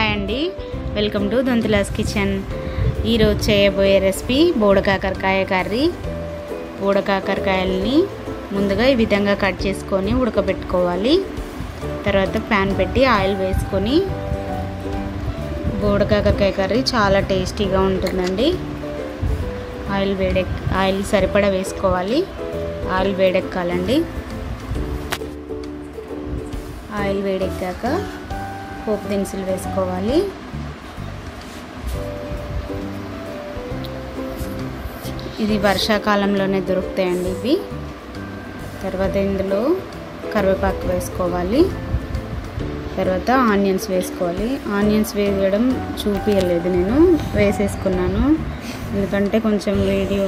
hi అండి welcome to దొంతులాస్ kitchen ఈరోజు చేయబోయే రెసిపీ బోడకాకరకాయ కర్రీ బోడకాకరకాయలని ముందుగా ఈ విధంగా కట్ చేసుకొని ఉడకబెట్టుకోవాలి తర్వాత ప్యాన్ పెట్టి ఆయిల్ వేసుకొని బోడకాకరకాయ కర్రీ చాలా టేస్టీగా ఉంటుందండి ఆయిల్ వేడెక్ ఆయిల్ సరిపడా వేసుకోవాలి ఆయిల్ వేడెక్కాలండి ఆయిల్ వేడెక్కాక పోపు దినుసులు వేసుకోవాలి ఇది వర్షాకాలంలోనే దొరుకుతాయండి ఇవి తర్వాత ఇందులో కరివేపాకు వేసుకోవాలి తర్వాత ఆనియన్స్ వేసుకోవాలి ఆనియన్స్ వేయడం చూపించలేదు నేను వేసేసుకున్నాను ఎందుకంటే కొంచెం వీడియో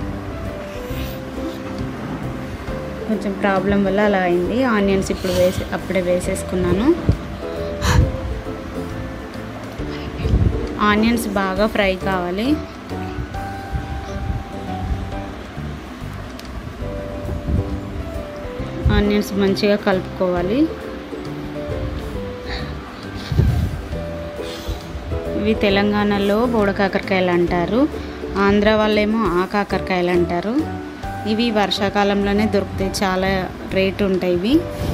కొంచెం ప్రాబ్లం వల్ల అలా అయింది ఆనియన్స్ ఇప్పుడు వేసి అప్పుడే వేసేసుకున్నాను ఆనియన్స్ బాగా ఫ్రై కావాలి ఆనియన్స్ మంచిగా కలుపుకోవాలి ఇవి తెలంగాణలో బోడకాకరకాయలు అంటారు ఆంధ్ర వాళ్ళేమో ఆ కాకరకాయలు అంటారు ఇవి వర్షాకాలంలోనే దొరుకుతాయి చాలా రేటు ఉంటాయి ఇవి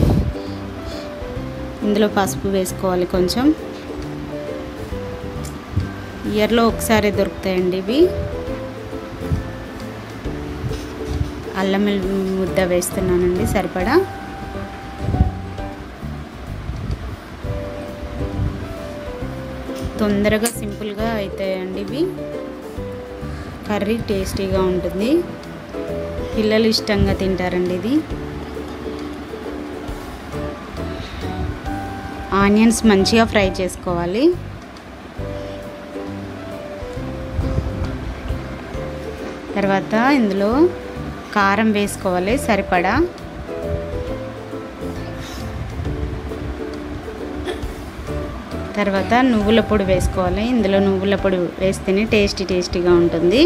ఇందులో పసుపు వేసుకోవాలి కొంచెం ఇయర్లో ఒకసారి దొరుకుతాయండి ఇవి అల్లం ముద్ద వేస్తున్నానండి సరిపడా తొందరగా సింపుల్గా అవుతాయండి ఇవి కర్రీ టేస్టీగా ఉంటుంది పిల్లలు ఇష్టంగా తింటారండి ఇది ఆనియన్స్ మంచిగా ఫ్రై చేసుకోవాలి తర్వాత ఇందులో కారం వేసుకోవాలి సరిపడా తర్వాత నువ్వుల పొడి వేసుకోవాలి ఇందులో నువ్వుల పొడి వేస్తేనే టేస్టీ టేస్టీగా ఉంటుంది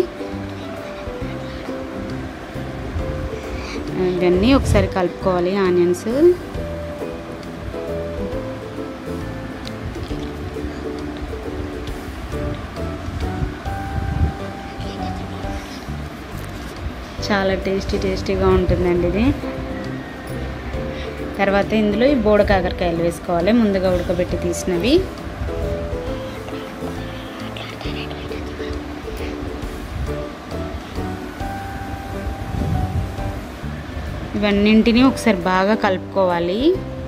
ఇవన్నీ ఒకసారి కలుపుకోవాలి ఆనియన్స్ చాలా టేస్టీ టేస్టీగా ఉంటుందండి ఇది తర్వాత ఇందులో ఈ బోడ కాకరకాయలు వేసుకోవాలి ముందుగా ఉడకబెట్టి తీసినవి ఇవన్నింటినీ ఒకసారి బాగా కలుపుకోవాలి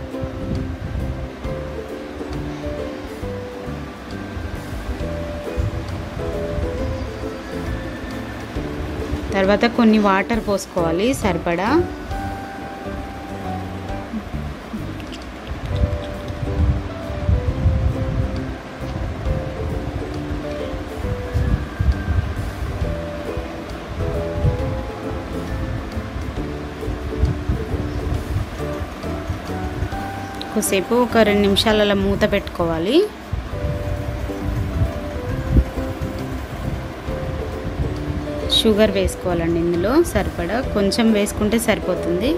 తర్వాత కొన్ని వాటర్ పోసుకోవాలి సరిపడా కొద్దిసేపు ఒక రెండు నిమిషాలు అలా మూత పెట్టుకోవాలి షుగర్ వేసుకోవాలండి ఇందులో సరిపడా కొంచెం వేసుకుంటే సరిపోతుంది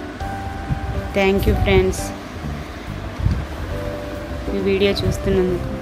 థ్యాంక్ యూ ఫ్రెండ్స్ ఈ వీడియో చూస్తున్నందుకు